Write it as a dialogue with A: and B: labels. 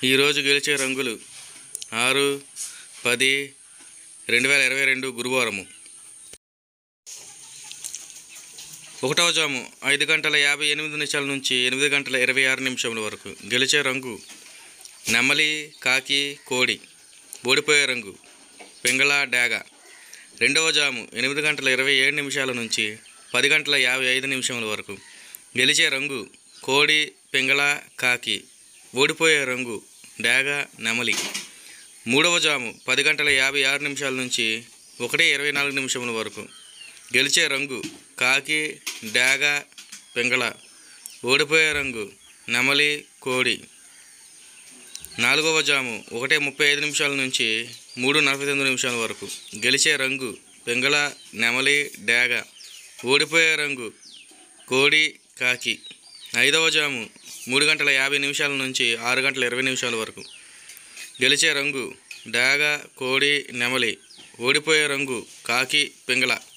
A: ఈరోజు గెలిచే రంగులు ఆరు పది రెండు వేల ఇరవై రెండు గురువారము ఒకటవ జాము ఐదు గంటల యాభై ఎనిమిది నిమిషాల నుంచి ఎనిమిది గంటల ఇరవై ఆరు నిమిషముల వరకు గెలిచే రంగు నెమలి కాకి కోడి ఓడిపోయే రంగు పింగళ డాగ రెండవ జాము ఎనిమిది గంటల ఇరవై ఏడు నిమిషాల నుంచి పది గంటల యాభై ఐదు నిమిషముల వరకు గెలిచే రంగు కోడి పింగళ కాకి ఓడిపోయే రంగు డాగ నెమలి మూడవ జాము పది గంటల యాభై ఆరు నిమిషాల నుంచి ఒకటి ఇరవై నాలుగు నిమిషముల వరకు గెలిచే రంగు కాకి డాగ పింగళ ఓడిపోయే రంగు నెమలి కోడి నాలుగవ జాము ఒకటే ముప్పై ఐదు నిమిషాల నుంచి మూడు నలభై తొమ్మిది నిమిషాల వరకు గెలిచే రంగు పింగళ నెమలి డాగ ఓడిపోయే రంగు కోడి కాకి ఐదవ జాము మూడు గంటల యాభై నిమిషాల నుంచి ఆరు గంటల ఇరవై నిమిషాల వరకు గెలిచే రంగు డాగ కోడి నెమలి ఓడిపోయే రంగు కాకి పింగళ